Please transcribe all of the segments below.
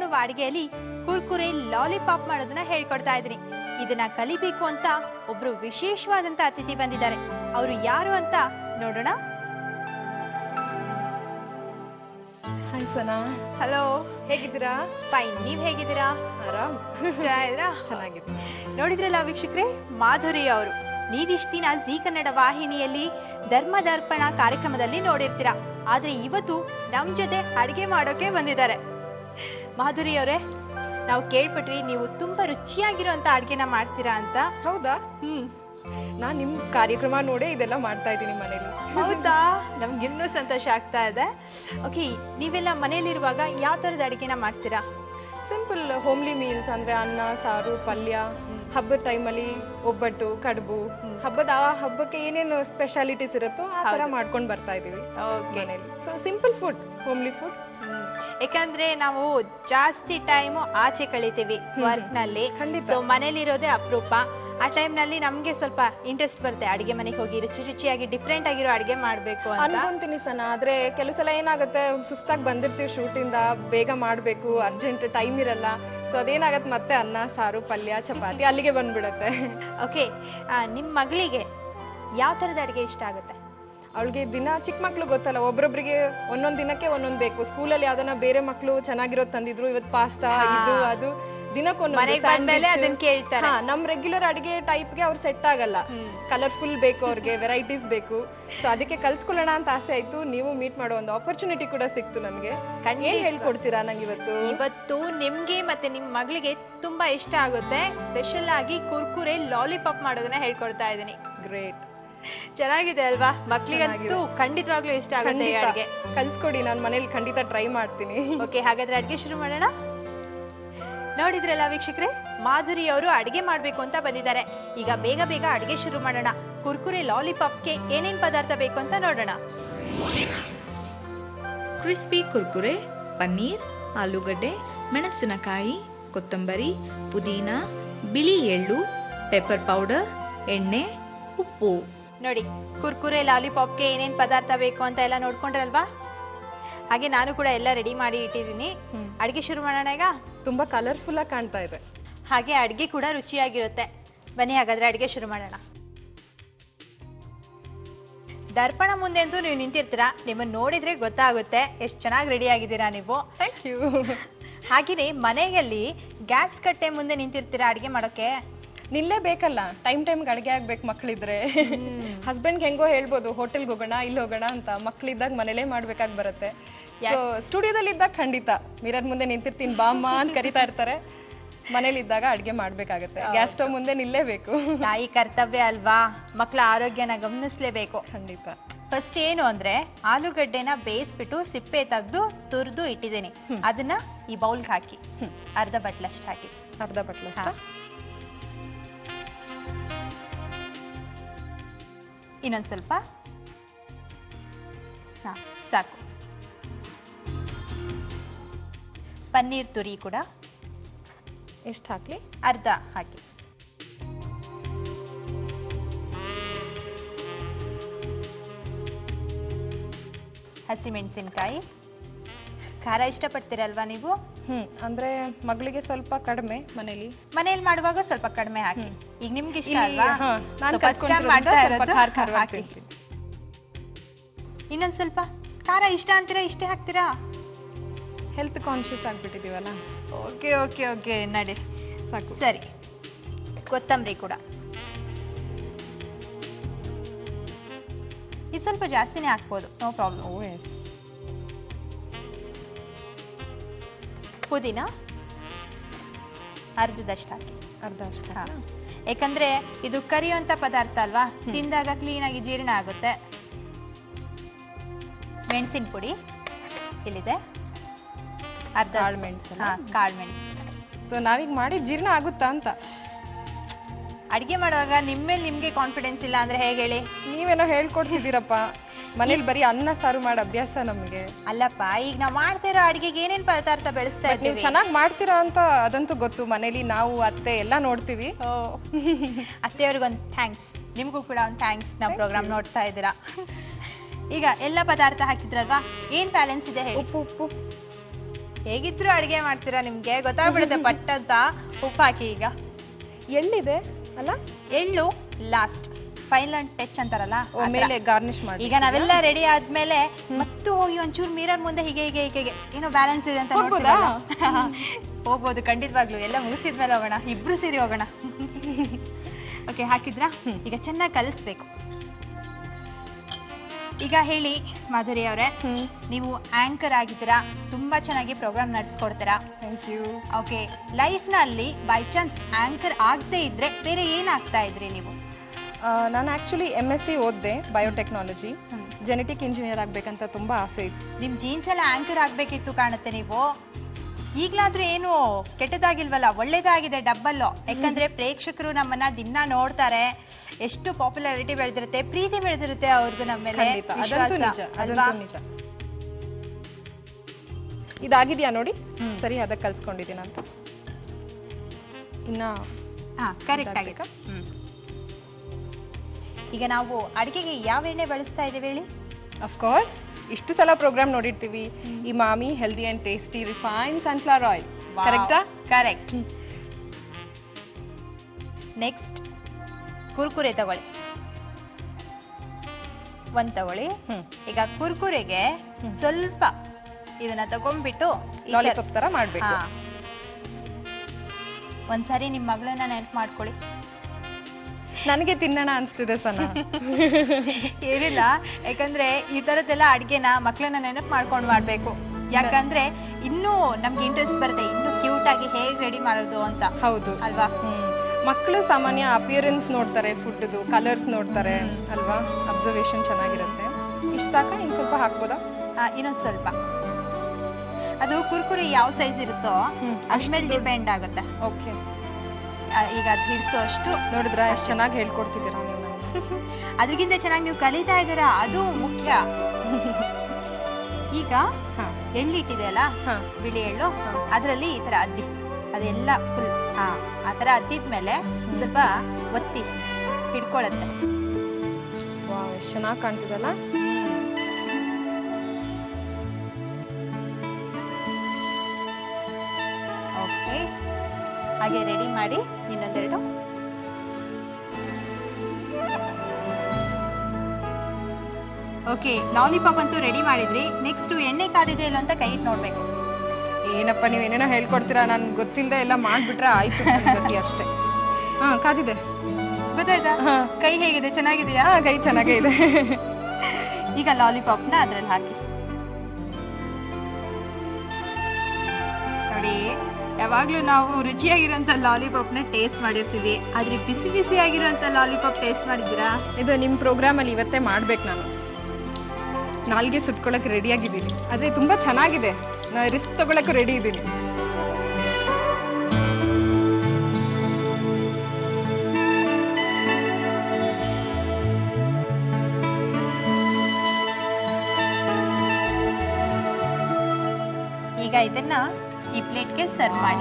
ಮಾಡುವ ಅಡಿಗೆಯಲ್ಲಿ ಕುರ್ಕುರೆ ಲಾಲಿಪಾಪ್ ಮಾಡೋದನ್ನ ಹೇಳ್ಕೊಡ್ತಾ ಇದ್ದೀನಿ ಇದನ್ನ ಕಲಿಬೇಕು ಅಂತ ಒಬ್ರು ವಿಶೇಷವಾದಂತ ಅತಿಥಿ ಬಂದಿದ್ದಾರೆ ಅವರು ಯಾರು ಅಂತ ನೋಡೋಣ ಹಾಯ್ ಸನಾ ಹಲೋ ಹೇಗಿದ್ದೀರಾ ಫೈನ್ ನೀವ್ ಹೇಗಿದ್ದೀರಾ ಆರಾಮ್ ಚೆನ್ನಾಗಿದ್ದೀರಾ ಚೆನ್ನಾಗಿದೆ ನೋಡಿದ್ರಲ್ಲ ವೀಕ್ಷಕ್ರೆ ಮಾಧುರಿ ಅವರು ನೀವಿಷ್ಟ ದಿನ ಜಿ ಕನ್ನಡ ವಾಹಿನಿಯಲ್ಲಿ ಧರ್ಮ ದರ್ಪಣ ಕಾರ್ಯಕ್ರಮದಲ್ಲಿ ನೋಡಿರ್ತೀರಾ ಆದ್ರೆ ಇವತ್ತು ನಮ್ ಜೊತೆ ಅಡಿಗೆ ಮಾಡೋಕೆ ಬಂದಿದ್ದಾರೆ ಮಾಧುರಿ ಅವರೇ ನಾವು ಕೇಳ್ಪಟ್ವಿ ನೀವು ತುಂಬಾ ರುಚಿಯಾಗಿರುವಂತ ಅಡ್ಗೆನ ಮಾಡ್ತೀರಾ ಅಂತ ಹೌದಾ ಹ್ಮ್ ನಾನ್ ನಿಮ್ ಕಾರ್ಯಕ್ರಮ ನೋಡೇ ಇದೆಲ್ಲ ಮಾಡ್ತಾ ಇದ್ದೀನಿ ಮನೇಲಿ ಹೌದಾ ನಮ್ಗೆ ಇನ್ನೂ ಸಂತೋಷ ಆಗ್ತಾ ಇದೆ ಓಕೆ ನೀವೆಲ್ಲ ಮನೇಲಿರುವಾಗ ಯಾವ ತರದ ಅಡಿಗೆನ ಮಾಡ್ತೀರಾ ಸಿಂಪಲ್ ಹೋಮ್ಲಿ ಮೀಲ್ಸ್ ಅಂದ್ರೆ ಅನ್ನ ಸಾರು ಪಲ್ಯ ಹಬ್ಬದ ಟೈಮಲ್ಲಿ ಒಬ್ಬಟ್ಟು ಕಡುಬು ಹ್ಮ್. ಹಬ್ಬದ ಆ ಹಬ್ಬಕ್ಕೆ ಏನೇನು ಸ್ಪೆಷಾಲಿಟೀಸ್ ಇರುತ್ತೋ ಆ ತರ ಹೌದು. ಮಾಡ್ಕೊಂಡ್ ಬರ್ತಾ ಇದೀವಿ ಓಕೆ ಮನೇಲಿ so simple food homely food hmm. ಯಾಕಂದ್ರೆ ನಾವು ಜಾಸ್ತಿ ಟೈಮ್ ಆಚೆ ಕಳಿತೀವಿ ಹ್ಮ್. ವರ್ಕ್ ನಲ್ಲಿ ಖಂಡಿತ. ಸೊ ಮನೇಲಿರೋದೇ ಅಪರೂಪ ಆ ಟೈಮ್ ನಲ್ಲಿ ನಮ್ಗೆ ಸ್ವಲ್ಪ ಇಂಟ್ರೆಸ್ಟ್ ಬರುತ್ತೆ ಅಡಿಗೆ ಮನೆಗೆ ಹೋಗಿ ರುಚಿ ರುಚಿಯಾಗಿ ಡಿಫ್ರೆಂಟ್ ಆಗಿರೋ ಅಡಿಗೆ ಮಾಡ್ಬೇಕು ಅಂತ ಅನ್ಕೊಂತೀನಿ ಸನ ಆದ್ರೆ ಕೆಲವು ಸಲ ಏನಾಗುತ್ತೆ ಸುಸ್ತಾಗಿ ಬಂದಿರ್ತೀವಿ ಶೂಟ್ ಇಂದ ಬೇಗ ಮಾಡ್ಬೇಕು ಅರ್ಜೆಂಟ್ ಟೈಮ್ ಇರಲ್ಲ ಸೊ ಅದೇನಾಗತ್ತೆ ಮತ್ತೆ ಅನ್ನ ಸಾರು ಪಲ್ಯ ಚಪಾತಿ ಅಲ್ಲಿಗೆ ಬಂದ್ಬಿಡತ್ತೆ ಓಕೆ ನಿಮ್ ಮಗಳಿಗೆ ಯಾವ ತರದ ಅಡಿಗೆ ಇಷ್ಟ ಆಗುತ್ತೆ ಅವಳಿಗೆ ದಿನ ಚಿಕ್ಕ ಮಕ್ಳು ಗೊತ್ತಲ್ಲ ಒಬ್ರೊಬ್ರಿಗೆ ಒಂದೊಂದ್ ದಿನಕ್ಕೆ ಒಂದೊಂದ್ ಬೇಕು ಸ್ಕೂಲಲ್ಲಿ ಯಾವ್ದನ್ನ ಬೇರೆ ಮಕ್ಳು ಚೆನ್ನಾಗಿರೋದ್ ತಂದಿದ್ರು ಇವತ್ತು ಪಾಸ್ತಾ ಹಾ. ಇದು ಅದು ದಿನಕ್ಕೊಂದೊಂದು ಮನೆಗ್ ಬಂದ್ಮೇಲೆ sandwich. ಅದನ್ನ ಕೇಳ್ತಾರೆ ಹಾ ನಮ್ ರೆಗ್ಯುಲರ್ ಅಡಿಗೆ ಟೈಪ್ಗೆ ಅವ್ರು ಸೆಟ್ ಆಗಲ್ಲ ಹ್ಮ್. ಕಲರ್ಫುಲ್ ಬೇಕು ಅವ್ರಿಗೆ ವೆರೈಟೀಸ್ ಬೇಕು ಸೊ ಅದಕ್ಕೆ ಕಲ್ತ್ಕೊಳ್ಳೋಣ ಅಂತ ಆಸೆ ಆಯ್ತು ನೀವು ಮೀಟ್ ಮಾಡೋ ಒಂದು ಆಪರ್ಚುನಿಟಿ ಕೂಡ ಸಿಕ್ತು ನಮ್ಗೆ ಖಂಡಿತ. ಏನ್ ಹೇಳ್ಕೊಡ್ತೀರಾ ನಂಗೆ ಇವತ್ತು ಇವತ್ತು ನಿಮ್ಗೆ ಮತ್ತೆ ನಿಮ್ ಮಗಳಿಗೆ ತುಂಬಾ ಇಷ್ಟ ಆಗುತ್ತೆ ಸ್ಪೆಷಲ್ ಆಗಿ ಕುರ್ಕುರೆ ಲಾಲಿಪಾಪ್ ಮಾಡೋದನ್ನ ಹೇಳ್ಕೊಡ್ತಾ ಇದ್ದೀನಿ ಗ್ರೇಟ್ ಚೆನ್ನಾಗಿದೆ ಅಲ್ವಾ ಮಕ್ಳಿಗಂತೂ ಚೆನ್ನಾಗಿದೆ. ಖಂಡಿತವಾಗ್ಲೂ ಇಷ್ಟ ಆಗುತ್ತೆ ಈ ಅಡಿಗೆ ಕಲ್ಸ್ಕೊಡಿ ನಾನು ಮನೇಲಿ ಖಂಡಿತ ಟ್ರೈ ಮಾಡ್ತೀನಿ ಓಕೆ ಹಾಗಾದ್ರೆ ಅಡಿಗೆ ಶುರು ಮಾಡೋಣ ನೋಡಿದ್ರಲ್ಲ ವೀಕ್ಷಕರೇ ಮಾಧುರಿ ಅವರು ಅಡಿಗೆ ಮಾಡ್ಬೇಕು ಅಂತ ಬಂದಿದ್ದಾರೆ ಈಗ ಬೇಗ ಬೇಗ ಅಡಿಗೆ ಶುರು ಮಾಡೋಣ ಕುರ್ಕುರೆ ಲಾಲಿಪಾಪ್ಗೆ ಏನೇನ್ ಪದಾರ್ಥ ಬೇಕು ಅಂತ ನೋಡೋಣ ಕ್ರಿಸ್ಪಿ ಕುರ್ಕುರೆ ಪನ್ನೀರ್ ಆಲೂಗಡ್ಡೆ ಮೆಣಸಿನಕಾಯಿ ಕೊತ್ತಂಬರಿ ಪುದೀನ ಬಿಳಿ ಎಳ್ಳು ಪೆಪ್ಪರ್ ಪೌಡರ್ ಎಣ್ಣೆ ಉಪ್ಪು ನೋಡಿ ಕುರ್ಕುರೆ ಲಾಲಿಪಾಪ್ಗೆ ಏನೇನ್ ಪದಾರ್ಥ ಬೇಕು ಅಂತ ಎಲ್ಲ ನೋಡ್ಕೊಂಡ್ರಲ್ವಾ ಹಾಗೆ ನಾನು ಕೂಡ ಎಲ್ಲ ರೆಡಿ ಮಾಡಿ ಇಟ್ಟಿದ್ದೀನಿ ಹ್ಮ್. ಅಡಿಗೆ ಶುರು ಮಾಡೋಣ ಈಗ ತುಂಬಾ ಕಲರ್ಫುಲ್ ಆಗಿ ಕಾಣ್ತಾ ಇದೆ ಹಾಗೆ ಅಡಿಗೆ ಕೂಡ ರುಚಿಯಾಗಿರುತ್ತೆ ಬನ್ನಿ ಹಾಗಾದ್ರೆ ಅಡಿಗೆ ಶುರು ಮಾಡೋಣ ದರ್ಪಣ ಮುಂದೆ ಅಂತೂ ನೀವು ನಿಂತಿರ್ತೀರಾ ನಿಮ್ಮನ್ನ ನೋಡಿದ್ರೆ ಗೊತ್ತಾಗುತ್ತೆ ಎಷ್ಟು ಚೆನ್ನಾಗಿ ರೆಡಿ ಆಗಿದ್ದೀರಾ ನೀವು ಥ್ಯಾಂಕ್ ಯು ಹಾಗೇನೆ ಮನೆಯಲ್ಲಿ ಗ್ಯಾಸ್ ಕಟ್ಟೆ ಮುಂದೆ ನಿಂತಿರ್ತೀರಾ ಅಡಿಗೆ ಮಾಡೋಕೆ ನಿಲ್ಲೇ ಬೇಕಲ್ಲ ಟೈಮ್ ಟೈಮ್ ಅಡಿಗೆ ಆಗ್ಬೇಕು ಮಕ್ಳಿದ್ರೆ ಹಸ್ಬೆಂಡ್ ಹೆಂಗೋ ಹೇಳ್ಬೋದು ಹೋಟೆಲ್ಗೆ ಹೋಗೋಣ ಇಲ್ಲಿ ಹೋಗೋಣ ಅಂತ ಮಕ್ಳಿದ್ದಾಗ ಮನೇಲೇ ಮಾಡ್ಬೇಕಾಗ್ ಬರುತ್ತೆ ಸೊ ಸ್ಟುಡಿಯೋದಲ್ಲಿ ಇದ್ದಾಗ ಖಂಡಿತ ಮಿರರ್ ಮುಂದೆ ನಿಂತಿರ್ತೀನಿ ಬಾಮ್ಮ ಅಂತ ಕರಿತಾ ಇರ್ತಾರೆ ಮನೇಲಿ ಇದ್ದಾಗ ಅಡ್ಗೆ ಮಾಡ್ಬೇಕಾಗತ್ತೆ ಗ್ಯಾಸ್ ಸ್ಟವ್ ಮುಂದೆ ನಿಲ್ಲೇಬೇಕು ತಾಯಿ ಕರ್ತವ್ಯ ಅಲ್ವಾ ಮಕ್ಕಳ ಆರೋಗ್ಯನ ಗಮನಿಸ್ಲೇಬೇಕು ಖಂಡಿತ ಫಸ್ಟ್ ಏನು ಅಂದ್ರೆ ಆಲೂಗಡ್ಡೆನ ಬೇಯಿಸ್ಬಿಟ್ಟು ಸಿಪ್ಪೆ ತೆಗೆದು ತುರಿದು ಇಟ್ಟಿದ್ದೀನಿ ಹ್ಮ್. ಅದನ್ನ ಈ ಬೌಲ್ಗೆ ಹಾಕಿ ಹ್ಮ್. ಅರ್ಧ ಬಟ್ಲಷ್ಟು ಹಾಕಿ ಅರ್ಧ ಬಟ್ಲು ಹಾ. ಇನ್ನೊಂದ್ ಸ್ವಲ್ಪ ಹಾ ಸಾಕು ಪನ್ನೀರ್ ತುರಿ ಕೂಡ ಎಷ್ಟು ಹಾಕ್ಲಿ ಅರ್ಧ ಹಾಕಿ ಹಸಿಮೆಣಸಿನ್ಕಾಯಿ ಖಾರ ಇಷ್ಟಪಡ್ತೀರಲ್ವಾ ನೀವು ಹ್ಮ್ ಅಂದ್ರೆ ಮಗಳಿಗೆ ಸ್ವಲ್ಪ ಕಡಿಮೆ ಮನೇಲಿ ಮನೇಲಿ ಮಾಡುವಾಗ ಸ್ವಲ್ಪ ಕಡಿಮೆ ಹಾಕಿ ಹ್ಮ್. ಈಗ ನಿಮ್ಗೆ ಇಷ್ಟ ಇಲ್ಲಿ, ಅಲ್ವಾ ಹಾ, ನಾನ್ So, first time ಕಲ್ತ್ಕೊಂಡಿರೋದ್ರಿಂದ ಮಾಡ್ತಾ ಸ್ವಲ್ಪ ಇರೋದು ಖಾರ ಖಾರವಾಗಿ ಹಾಕಿ. ತಿಂತೀನಿ. ಇನ್ನೊಂದ್ ಸ್ವಲ್ಪ ಖಾರ ಇಷ್ಟ ಅಂತೀರಾ ಇಷ್ಟೇ ಹಾಕ್ತೀರಾ ಹೆಲ್ತ್ ಕಾನ್ಶಿಯಸ್ ಆಗ್ಬಿಟ್ಟಿದೀವಲ್ಲ ಓಕೆ ಓಕೆ ಓಕೆ ನಡಿ ಸಾಕು ಸರಿ ಕೊತ್ತಂಬರಿ ಕೂಡ ಇದು ಸ್ವಲ್ಪ ಜಾಸ್ತಿನೇ ಹಾಕ್ಬೋದು ನೋ ಪ್ರಾಬ್ಲಮ್ ಓ ಎಸ್ ಪುದೀನ ಅರ್ಧದಷ್ಟು ಹಾಕಿ ಅರ್ಧ ಅಷ್ಟು ಹಾ. ಯಾಕಂದ್ರೆ ಇದು ಕರಿಯುವಂತ ಪದಾರ್ಥ ಅಲ್ವಾ ತಿಂದಾಗ ಕ್ಲೀನ್ ಆಗಿ ಜೀರ್ಣ ಆಗುತ್ತೆ ಮೆಣಸಿನ ಪುಡಿ ಇಲ್ಲಿದೆ ಅರ್ಧ ಕಾಳ್ ಮೆಣ್ಸಲ್ಲ? ಹಾ, ಕಾಳ್ ಮೆಣಸು ಸೊ ನಾವೀಗ ಮಾಡಿ ಜೀರ್ಣ ಆಗುತ್ತಾ ಅಂತ ಅಡಿಗೆ ಮಾಡುವಾಗ ನಿಮ್ಮೇಲೆ ನಿಮ್ಗೆ ಕಾನ್ಫಿಡೆನ್ಸ್ ಇಲ್ಲ ಅಂದ್ರೆ ಹೇಗೆ ಹೇಳಿ ನೀವೇನೋ ಹೇಳ್ಕೊಡ್ತಿದ್ದೀರಪ್ಪ ಮನೇಲಿ ಬರೀ ಅನ್ನ ಸಾರು ಮಾಡೋ ಅಭ್ಯಾಸ ನಮ್ಗೆ ಅಲ್ಲಪ್ಪ ಈಗ ನಾವ್ ಮಾಡ್ತಾ ಇರೋ ಅಡಿಗೆಗೆ ಏನೇನ್ ಪದಾರ್ಥ ಬೆಳೆಸ್ತಾ But ನೀವು ಇದ್ದೀವಿ ಚೆನ್ನಾಗಿ ಮಾಡ್ತೀರಾ ಅಂತ ಅದಂತೂ ಗೊತ್ತು ಮನೇಲಿ ನಾವು ಅತ್ತೆ ಎಲ್ಲ ನೋಡ್ತೀವಿ ಓ ಅತ್ತೆಯವ್ರಿಗೊಂದು ಥ್ಯಾಂಕ್ಸ್ ನಿಮ್ಗೂ ಕೂಡ ಒಂದು ಥ್ಯಾಂಕ್ಸ್ ನಾವು Thank ಪ್ರೋಗ್ರಾಮ್ you. ನೋಡ್ತಾ ಇದ್ದೀರಾ ಈಗ ಎಲ್ಲ ಪದಾರ್ಥ ಹಾಕಿದ್ರಲ್ವಾ ಏನ್ ಬ್ಯಾಲೆನ್ಸ್ ಇದೆ ಹೇಳಿ ಉಪ್ಪು ಉಪ್ಪು ಹೇಗಿದ್ರು ಅಡಿಗೆ ಮಾಡ್ತೀರಾ ನಿಮ್ಗೆ ಗೊತ್ತಾಗ್ಬಿಡುತ್ತೆ ಪಟ್ ಅಂತ ಉಪ್ಪು ಹಾಕಿ ಈಗ ಎಳ್ಳಿದೆ ಅಲ್ಲ ಎಳ್ಳು ಲಾಸ್ಟ್ ಫೈನಲ್ ಟಚ್ ಅಂತಾರಲ್ಲ ಓ, ಆ ಥರ. ಮೇಲೆ ಗಾರ್ನಿಶ್ ಮಾಡಿ ಈಗ ನಾವೆಲ್ಲ ರೆಡಿ ಆದ್ಮೇಲೆ ಮತ್ತು ಹೋಗಿ ಒಂಚೂರು ಮಿರರ್ ಮುಂದೆ ಹೀಗೆ ಹೀಗೆ ಹೀಗೆ ಹೀಗೆ ಏನೋ ಬ್ಯಾಲೆನ್ಸ್ ಇದೆ ಅಂತ ಹೋಗ್ಬೋದಾ? ನೋಡ್ತೀರಲ್ಲ. ಹೋಗ್ಬೋದು ಖಂಡಿತವಾಗ್ಲು ಎಲ್ಲ ಮುಗಿಸಿದ್ಮೇಲೆ ಹೋಗೋಣ ಇಬ್ರು ಸೇರಿ ಹೋಗೋಣ ಓಕೆ ಹಾಕಿದ್ರಾ ಹ್ಮ್. ಈಗ ಚೆನ್ನಾಗಿ ಕಲಿಸ್ಬೇಕು ಈಗ ಹೇಳಿ ಮಾಧುರಿ ಅವರೇ ಹ್ಮ್ ನೀವು ಆಂಕರ್ ಆಗಿದ್ದೀರಾ ತುಂಬಾ ಚೆನ್ನಾಗಿ ಪ್ರೋಗ್ರಾಮ್ ನಡೆಸ್ಕೊಡ್ತೀರಾ ಥ್ಯಾಂಕ್ ಯು ಓಕೆ ಲೈಫ್ ನಲ್ಲಿ ಬೈ ಚಾನ್ಸ್ ಆಂಕರ್ ಆಗದೆ ಇದ್ರೆ ಬೇರೆ ಏನ್ ಆಗ್ತಾ ಇದ್ರಿ ನೀವು ನಾನು ಆಕ್ಚುಲಿ ಎಮ್ ಎಸ್ ಸಿ ಓದಿದೆ ಬಯೋಟೆಕ್ನಾಲಜಿ ಜೆನೆಟಿಕ್ ಇಂಜಿನಿಯರ್ ಆಗ್ಬೇಕಂತ ತುಂಬಾ ಆಸೆ ಇತ್ತು ನಿಮ್ ಜೀನ್ಸ್ ಎಲ್ಲ ಆಂಕರ್ ಆಗ್ಬೇಕಿತ್ತು ಕಾಣುತ್ತೆ ನೀವು ಈಗ್ಲಾದ್ರೂ ಏನು ಕೆಟ್ಟದಾಗಿಲ್ವಲ್ಲ ಒಳ್ಳೇದಾಗಿದೆ ಡಬ್ಬಲ್ ಯಾಕಂದ್ರೆ ಪ್ರೇಕ್ಷಕರು ನಮ್ಮನ್ನ ದಿನ ನೋಡ್ತಾರೆ ಎಷ್ಟು ಪಾಪ್ಯುಲಾರಿಟಿ ಬೆಳೆದಿರುತ್ತೆ ಪ್ರೀತಿ ಬೆಳೆದಿರುತ್ತೆ ಅವ್ರದ್ದು ನಮ್ಮ ಮೇಲೆ ಖಂಡಿತ ಅದಂತೂ ವಿಶ್ವಾಸ, ನಿಜ ಅಲ್ವಾ ಅದಂತೂ ನಿಜ ಇದಾಗಿದ್ಯಾ ನೋಡಿ ಹ್ಮ್. ಸರಿ ಅದಕ್ಕೆ ಕಲ್ಸ್ಕೊಂಡಿದ್ದೀನಿ ಅಂತ ಇನ್ನ ಹಾ ಕರೆಕ್ಟ್ ಆಗಿದೆ ಇದಾಗ್ಬೇಕಾ? ಹ್ಮ್. ಈಗ ನಾವು ಅಡಿಗೆಗೆ ಯಾವ ಎಣ್ಣೆ ಬಳಸ್ತಾ ಇದೀವಿ ಹೇಳಿ ಅಫ್ಕೋರ್ಸ್ ಇಷ್ಟು ಸಲ ಪ್ರೋಗ್ರಾಮ್ ನೋಡಿರ್ತೀವಿ ಈ ಮಾಮಿ healthy and tasty refine sunflower oil ಕರೆಕ್ಟಾ ಕರೆಕ್ಟ್ ನೆಕ್ಸ್ಟ್ ಕುರ್ಕುರೆ ತಗೊಳ್ಳಿ ಒಂದ್ ತಗೊಳ್ಳಿ ಹ್ಮ್ ಈಗ ಕುರ್ಕುರೆಗೆ ಹ್ಮ್. ಸ್ವಲ್ಪ ಇದನ್ನ ತಗೊಂಡ್ಬಿಟ್ಟು ಈ ತರ- ಲಾಲಿಪಾಪ್ ತರ ಮಾಡ್ಬೇಕು ಹಾ. ಒಂದ್ಸರಿ ನಿಮ್ ಮಗಳನ್ನ ನೆನ್ಪು ಮಾಡ್ಕೊಳ್ಳಿ ನನಗೆ ತಿನ್ನೋಣ ಅನ್ಸ್ತಿದೆ ಸನ ಏನಿಲ್ಲ ಯಾಕಂದ್ರೆ ಈ ತರದ್ದೆಲ್ಲ ಅಡ್ಗೆನ ಮಕ್ಳನ್ನ ನೆನಪು ಮಾಡ್ಕೊಂಡು ಮಾಡ್ಬೇಕು ಯಾಕಂದ್ರೆ ಇನ್ನೂ ನಮ್ಗೆ ಇಂಟ್ರೆಸ್ಟ್ ಬರುತ್ತೆ ಇನ್ನೂ ಕ್ಯೂಟ್ ಆಗಿ ಹೇಗ್ ರೆಡಿ ಮಾಡೋದು ಅಂತ ಹೌದು ಅಲ್ವಾ ಹ್ಮ್ ಮಕ್ಕಳು ಸಾಮಾನ್ಯ ಅಪಿಯರೆನ್ಸ್ ನೋಡ್ತಾರೆ ಫುಡ್ದು ಕಲರ್ಸ್ ನೋಡ್ತಾರೆ ಹ್ಮ್. ಅಲ್ವಾ ಅಬ್ಸರ್ವೇಷನ್ ಚೆನ್ನಾಗಿರುತ್ತೆ ಇಷ್ಟ ಸಾಕ ಇನ್ ಸ್ವಲ್ಪ ಹಾಕ್ಬೋದಾ ಆ, ಇನ್ನೊಂದ್ ಸ್ವಲ್ಪ ಅದು ಕುರ್ಕುರಿ ಯಾವ ಸೈಜ್ ಇರುತ್ತೋ ಹ್ಮ್. ಅದ್ರ ಮೇಲೆ ಡಿಪೆಂಡ್ ಆಗುತ್ತೆ ಓಕೆ ಆ, ಈಗ ಅದ್ ಹಿಡ್ಸೋ ಅಷ್ಟು ನೋಡಿದ್ರ ಎಷ್ಟು ಚೆನ್ನಾಗಿ ಹೇಳ್ಕೊಡ್ತಿದ್ದೀರಾ ನೀವು ನನಗೆ ಅದ್ರಗಿಂತ ಚೆನ್ನಾಗಿ ನೀವು ಕಲಿತಾ ಇದ್ದೀರಾ ಅದು ಮುಖ್ಯ ಈಗ ಹಾ ಎಳ್ಳಿಟ್ಟಿದೆ ಅಲ್ಲ ಹಾ ಬಿಳಿ ಎಳ್ಳು ಅದರಲ್ಲಿ ಈ ತರ ಅದ್ದಿ ಅದೆಲ್ಲ ಫುಲ್ ಹಾ ಆ ತರ ಅದ್ದಿದ್ಮೇಲೆ ಸ್ವಲ್ಪ ಒತ್ತಿ ಹಿಡ್ಕೊಳತ್ತೆ ವಾವ್ ಎಷ್ಟು ಚೆನ್ನಾಗಿ ಕಾಣ್ತಿದಲ್ಲ ಓಕೆ ಹಾಗೆ ರೆಡಿ ಮಾಡಿ ಇನ್ನೊಂದೆರಡು ಓಕೆ ಲಾಲಿಪಾಪ್ ಅಂತೂ ರೆಡಿ ಮಾಡಿದ್ರಿ ನೆಕ್ಸ್ಟ್ ಎಣ್ಣೆ ಕಾದಿದೆ ಇಲ್ಲ ಅಂತ ಕೈ ಇಟ್ಟು ನೋಡ್ಬೇಕು ಏನಪ್ಪ ನೀವ್ ಏನೇನೋ ಹೇಳ್ಕೊಡ್ತೀರಾ ನನ್ಗೆ ಗೊತ್ತಿಲ್ಲದೆ ಎಲ್ಲ ಮಾಡ್ಬಿಟ್ರೆ ಆಯ್ತು ನನ್ ಗತಿ ಅಷ್ಟೇ ಹಾ ಕಾದಿದೆ ಗೊತ್ತಾಯ್ತಾ ಹಾ. ಕೈ ಹೇಗಿದೆ ಚೆನ್ನಾಗಿದೆಯಾ ಹಾ ಕೈ ಚೆನ್ನಾಗೇ ಇದೆ ಈಗ ಲಾಲಿಪಾಪ್ನ ಅದ್ರಲ್ಲಿ ಹಾಕಿ ನೋಡಿ ಯಾವಾಗ್ಲೂ ನಾವು ರುಚಿಯಾಗಿರೋಂಥ ಲಾಲಿಪಾಪ್ನ ಟೇಸ್ಟ್ ಮಾಡಿರ್ತೀವಿ ಆದ್ರೆ ಬಿಸಿ ಬಿಸಿ ಆಗಿರೋಂಥ ಲಾಲಿಪಾಪ್ ಟೇಸ್ಟ್ ಮಾಡಿದ್ದೀರಾ ಇದು ನಿಮ್ ಪ್ರೋಗ್ರಾಮ್ ಅಲ್ಲಿ ಇವತ್ತೇ ಮಾಡ್ಬೇಕು ನಾನು ನಾಲ್ಗೆ ಸುಟ್ಕೊಳಕ್ ರೆಡಿ ಆಗಿದ್ದೀನಿ ಆದ್ರೆ ತುಂಬಾ ಚೆನ್ನಾಗಿದೆ ನಾ ರಿಸ್ಕ್ ತಗೊಳಕ್ಕೂ ರೆಡಿ ಇದ್ದೀನಿ ಈಗ ಇದನ್ನ ಈ ಪ್ಲೇಟ್ಗೆ ಸರ್ವ್ ಮಾಡಿ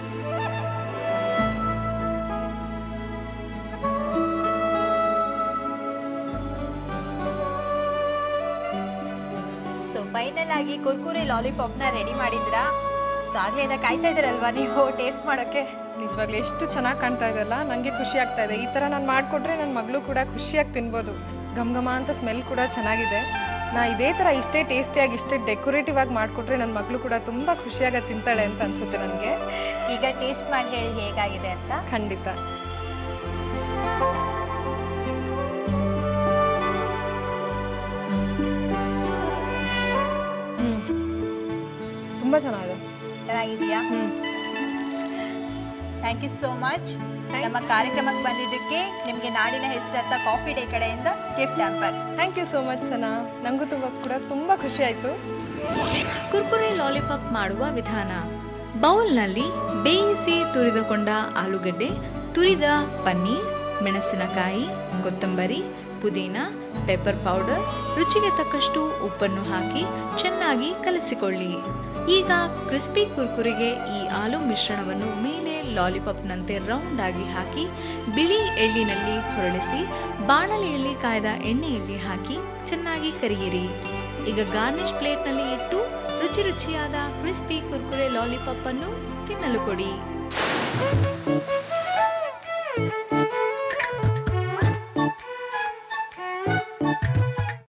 ಸೊ ಫೈನಲ್ ಆಗಿ ಕುರ್ಕುರೆ ಲಾಲಿಪಾಪ್ ನ ರೆಡಿ ಮಾಡಿದ್ರಾ ಸೊ ಆಗ್ಲೇ ಕಾಯ್ತಾ ಇದ್ದೀರಲ್ವಾ ನೀವು ಟೇಸ್ಟ್ ಮಾಡೋಕೆ ನಿಜವಾಗ್ಲೂ ಎಷ್ಟು ಚೆನ್ನಾಗಿ ಕಾಣ್ತಾ ಇದೆಲ್ಲ ನಂಗೆ ಖುಷಿ ಆಗ್ತಾ ಇದೆ ಈ ತರ ನಾನು ಮಾಡ್ಕೊಟ್ರೆ ನನ್ನ ಮಗಳು ಕೂಡ ಖುಷಿಯಾಗಿ ತಿನ್ಬೋದು ಘಮ್ ಘಮ ಅಂತ ಸ್ಮೆಲ್ ಕೂಡ ಚೆನ್ನಾಗಿದೆ ನಾ ಇದೇ ತರ ಇಷ್ಟೇ ಟೇಸ್ಟಿಯಾಗಿ ಇಷ್ಟೇ ಡೆಕೋರೇಟಿವ್ ಆಗಿ ಮಾಡ್ಕೊಟ್ರೆ ನನ್ನ ಮಗಳು ಕೂಡ ತುಂಬಾ ಖುಷಿಯಾಗಿ ತಿಂತಾಳೆ ಅಂತ ಅನ್ಸುತ್ತೆ ನನಗೆ ಈಗ ಟೇಸ್ಟ್ ಮಾಡಿ ಹೇಳಿ ಹೇಗಾಗಿದೆ ಅಂತ ಖಂಡಿತ ಹ್ಮ್ ತುಂಬಾ ಚೆನ್ನಾಗಿದೆ ಚೆನ್ನಾಗಿದೆಯಾ ಹ್ಮ್ ಥ್ಯಾಂಕ್ ಯು ಸೋ ಮಚ್ ನಮ್ಮ ಕಾರ್ಯಕ್ರಮಕ್ಕೆ ಬಂದಿದ್ದಕ್ಕೆ ನಿಮ್ಗೆ ನಾಡಿನ ಹೆಸರಾರ್ಥ ಕಾಫಿ ಡೇ ಕಡೆಯಿಂದ gift hamper thank you so much Sana ನಂಗೂ ತುಂಬಾ ಕೂಡ ತುಂಬಾ ಖುಷಿ ಆಯ್ತು ಕುರ್ಕುರೆ ಲಾಲಿಪಾಪ್ ಮಾಡುವ ವಿಧಾನ ಬೌಲ್ನಲ್ಲಿ ಬೇಯಿಸಿ ತುರಿದುಕೊಂಡ ಆಲೂಗಡ್ಡೆ ತುರಿದ ಪನ್ನೀರ್ ಮೆಣಸಿನಕಾಯಿ ಕೊತ್ತಂಬರಿ ಪುದೀನ ಪೆಪ್ಪರ್ ಪೌಡರ್ ರುಚಿಗೆ ತಕ್ಕಷ್ಟು ಉಪ್ಪನ್ನು ಹಾಕಿ ಚೆನ್ನಾಗಿ ಕಲಸಿಕೊಳ್ಳಿ ಈಗ ಕ್ರಿಸ್ಪಿ ಕುರ್ಕುರಿಗೆ ಈ ಆಲೂ ಮಿಶ್ರಣವನ್ನು ಮೇಲೆ ಲಾಲಿಪಾಪ್ನಂತೆ ರೌಂಡ್ ಆಗಿ ಹಾಕಿ ಬಿಳಿ ಎಳ್ಳಿನಲ್ಲಿ ಹೊರಳಿಸಿ ಬಾಣಲೆಯಲ್ಲಿ ಕಾಯ್ದ ಎಣ್ಣೆಯಲ್ಲಿ ಹಾಕಿ ಚೆನ್ನಾಗಿ ಕರಿಯಿರಿ ಈಗ ಗಾರ್ನಿಶ್ ಪ್ಲೇಟ್ನಲ್ಲಿ ಇಟ್ಟು ರುಚಿ ರುಚಿಯಾದ ಕ್ರಿಸ್ಪಿ ಕುರ್ಕುರೆ ಲಾಲಿಪಾಪ್ ಅನ್ನು ತಿನ್ನಲು ಕೊಡಿ